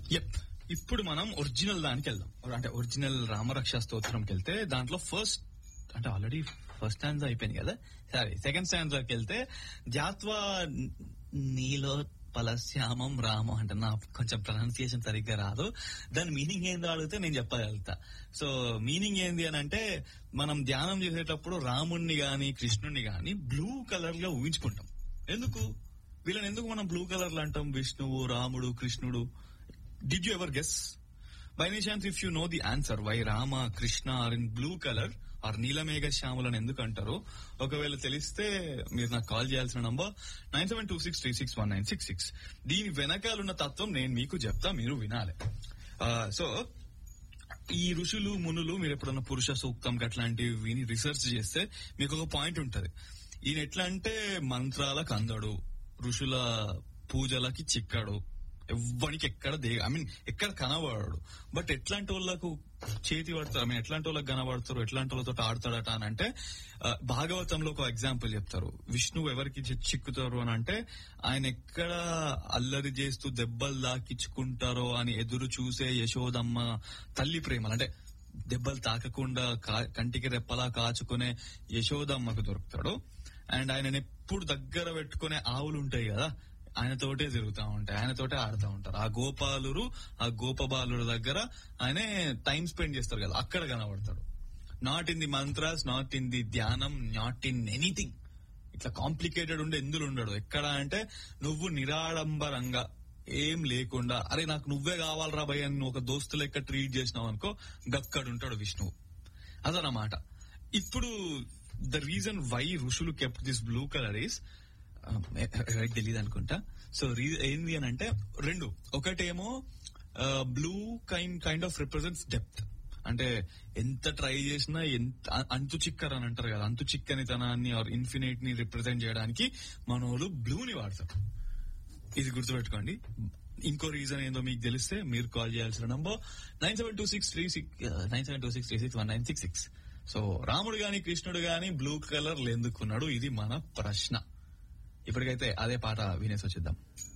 yup ఇప్పుడు మనం original దానికి వెళ్దాం అంటే ఒరిజినల్ రామరక్ష స్తోత్రంకి వెళ్తే దాంట్లో ఫస్ట్ అంటే ఆల్రెడీ ఫస్ట్ స్టాండ్ అయిపోయింది కదా సరే సెకండ్ స్టాండ్ లోకి వెళ్తే జాత్వా నీలో పలశ్యామం రామం అంటే నా కొంచెం ప్రొనౌన్సియేషన్ సరిగ్గా రాదు దాని మీనింగ్ ఏందో అడిగితే నేను చెప్పగలుగుతా సో మీనింగ్ ఏంది అని అంటే మనం ధ్యానం చేసేటప్పుడు రాముణ్ణి గాని కృష్ణుణ్ణి గాని బ్లూ కలర్ లో ఊహించుకుంటాం ఎందుకు వీళ్ళని ఎందుకు మనం బ్లూ కలర్ అంటాం విష్ణువు రాముడు కృష్ణుడు did you ever guess by any chance if you know the answer why Rama Krishna are in blue colour are నీలమేఘ శ్యాములని ఎందుకు అంటారు ఒకవేళ తెలిస్తే మీరు నాకు కాల్ చేయాల్సిన number nine seven two six three six one nine six six దీని వెనకాలన్న తత్వం నేను మీకు చెప్తా మీరు వినాలి సో ఈ ఋషులు మునులు మీరు ఎప్పుడన్నా పురుష సూక్తం అట్లాంటివి విని రీసెర్చ్ చేస్తే మీకు ఒక పాయింట్ ఉంటది ఈయన ఎట్లా అంటే మంత్రాలకు అందడు ఋషుల పూజలకి చిక్కడు ఎవ్వనికి ఎక్కడ దే ఐ మీన్ ఎక్కడ కనబడాడు బట్ ఎట్లాంటి వాళ్ళకు చేతి పడతారు ఐ మీన్ ఎట్లాంటి వాళ్ళకి కనబడతారు ఎట్లాంటి వాళ్ళతో ఆడతాడట అని అంటే ఆ, భాగవతంలో ఒక ఎగ్జాంపుల్ చెప్తారు విష్ణువు ఎవరికి చి- చిక్కుతారు అని అంటే ఆయన ఎక్కడ అల్లరి చేస్తూ దెబ్బలు దాకించుకుంటారో అని ఎదురు చూసే యశోదమ్మ తల్లి ప్రేమలు అంటే దెబ్బలు తాకకుండా కా- కంటికి రెప్పలా కాచుకునే యశోదమ్మకు దొరుకుతాడు అండ్ ఆయన ఎప్పుడు దగ్గర పెట్టుకునే ఆవులు ఉంటాయి కదా ఆయనతోటే తిరుగుతా ఉంటాయి ఆయనతోటే ఆడుతూ ఉంటారు ఆ గోపాలురు ఆ గోపబాలుడు దగ్గర ఆయనే టైం స్పెండ్ చేస్తారు కదా అక్కడ కనబడతాడు not in the mantras not in the ధ్యానం నాట్ ఇన్ ఎనీథింగ్ ఇట్లా కాంప్లికేటెడ్ ఉండే ఎందులో ఉండడు ఎక్కడ అంటే నువ్వు నిరాడంబరంగా ఏం లేకుండా అరే నాకు నువ్వే కావాలరా భయ్ అని నువ్వు ఒక దోస్తు లెక్క ట్రీట్ చేసినావు అనుకో గక్కడ ఉంటాడు విష్ణువు అదనమాట ఇప్పుడు ద రీజన్ వై ఋషులు kept this blue colour is తెలియదు అనుకుంటా సో ఏంది అని అంటే రెండు ఒకటేమో blue kind kind of represents depth అంటే ఎంత ట్రై చేసినా ఎంత అ- అంతు చిక్కర్ అని అంటారు కదా అంతు చిక్కనితనాన్ని ఆర్ ఇన్ఫినిట్ ని రిప్రజెంట్ చేయడానికి మనోళ్ళు బ్లూని వాడతారు ఇది గుర్తుపెట్టుకోండి ఇంకో రీజన్ ఏందో మీకు తెలిస్తే మీరు కాల్ చేయాల్సిన number nine seven two six three six nine seven two six three six one nine six six so రాముడు గాని కృష్ణుడు గాని బ్లూ కలర్ ఎందుకున్నాడు ఇది మన ప్రశ్న ఇప్పటికైతే అదే పాట వినేసి వచ్చేద్దాం